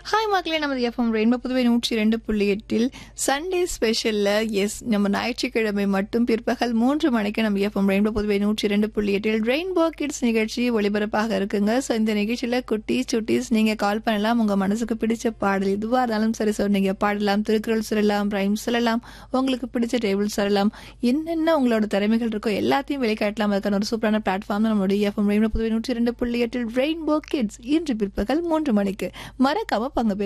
hi மக்களே நமது FM rainbow Puduvai நூற்றி ரெண்டு புள்ளி எட்டில் சண்டே ஸ்பெஷல்ல எஸ் நம்ம ஞாயிற்றுக்கிழமை மட்டும் பிற்பகல் மூன்று மணிக்கு நம்ம எஃப்எம் ரெயின்போ புதுவை நூற்றி ரெண்டு புள்ளி எட்டில் ரெயின்போ கிட்ஸ் நிகழ்ச்சி ஒளிபரப்பாக இருக்குங்க ஸோ இந்த நிகழ்ச்சியில குட்டீஸ் சுட்டீஸ் நீங்க கால் பண்ணலாம் உங்க மனசுக்கு பிடிச்ச பாடல் எதுவா இருந்தாலும் சரி ஸோ நீங்க பாடலாம் திருக்குறள் சொல்லலாம் ரைம் சொல்லலாம் உங்களுக்கு பிடிச்ச டேபிள் சொல்லலாம் என்னென்ன உங்களோட திறமைகள் இருக்கோ எல்லாத்தையும் வெளிக்காட்டலாம் அதுக்கான ஒரு சூப்பரான பிளாட்ஃபார்ம் தான் நம்மளுடைய எஃப்எம் ரெயின்போ புதுவை நூற்றி ரெண்டு புள்ளி எட்டில் ரெயின்போ கிட்ஸ் இன்று பிற்பகல் மூன்று மணிக்கு மறக்காம பங்கு பெறுங்க